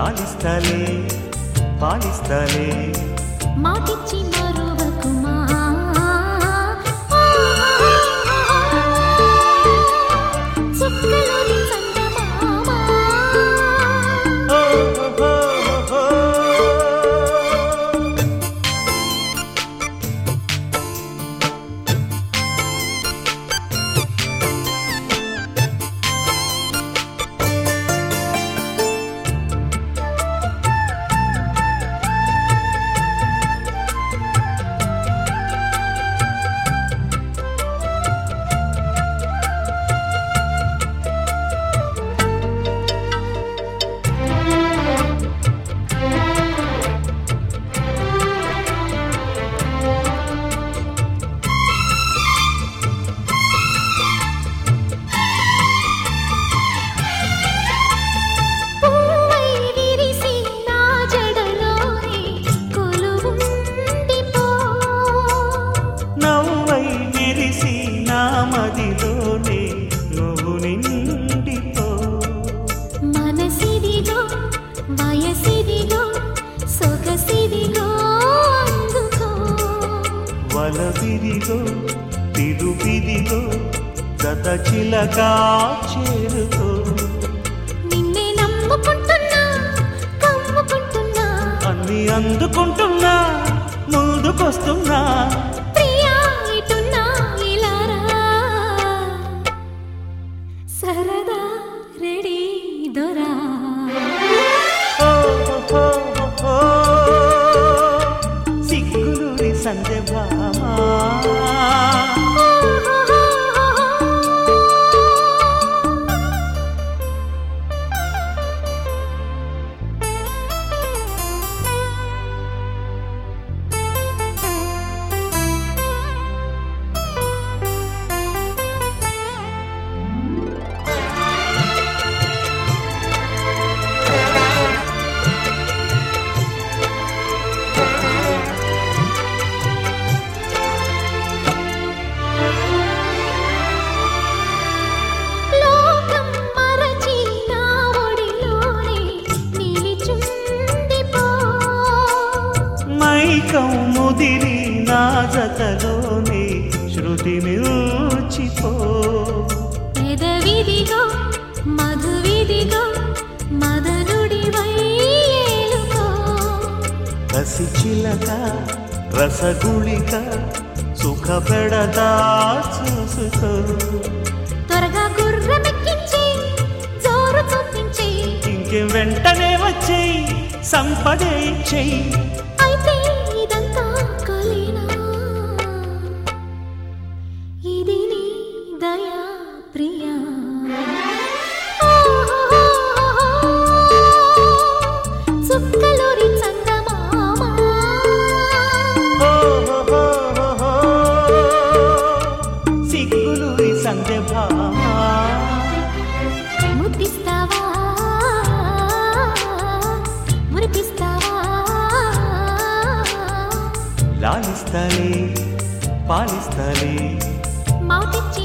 లాలిస్తలే పాలిస్తలే మాటిచ్చి మరువకుమా చుక్కలోని చందమామ ఓ, ఓ, ఓ, ఓ. పువ్వై విరిసి నా జడలోనే కొలువుండిపో నవ్వై మెరిసి నా మదిలోనే నువ్వు నిండిపో మనసిదిగో వయసిదిగో సొగసిదిగో అందుకో వలవిరిగో తిరుపిదిగో గత చిలకా చేరుకో నిన్నే నమ్ముకుంటున్నా కమ్ముకుంటున్నా అన్ని అందుకుంటున్నా ముందుకొస్తున్నా ప్రియా ఇటున్నా ఇలారా సరదా రెడీ దొరా ఓ, ఓ, ఓ, ఓ. సిగ్గులూరి సంధ్య భామా లోకం మరచి నా ఒడిలోనే నిలిచుండిపో మైకం ముదిరి నా జతలోనే శృతి నిల్చిపో పెదవిదిగో మధువిదిగో మదనుడి వైలుకో కసి చిలక రసగుళిక సుఖ పెడతా చూసుకో త్వరగా గుర్రమెక్కించి జోరు చూపించి ఇంకేం వెంటనే వచ్చేయి సంపదే ఇచ్చేయి అయితే ఇదంతా కలేనా ఇది నీ దయా ప్రియా చుక్కలోరి చందమామ ఓ, ఓ, ఓ, ఓ, ఓ. సిగ్గులూరి సంధ్య భామా ముద్దిస్తావా మురిపిస్తావా లాలిస్తలే పాలిస్తలే మాటిచ్చి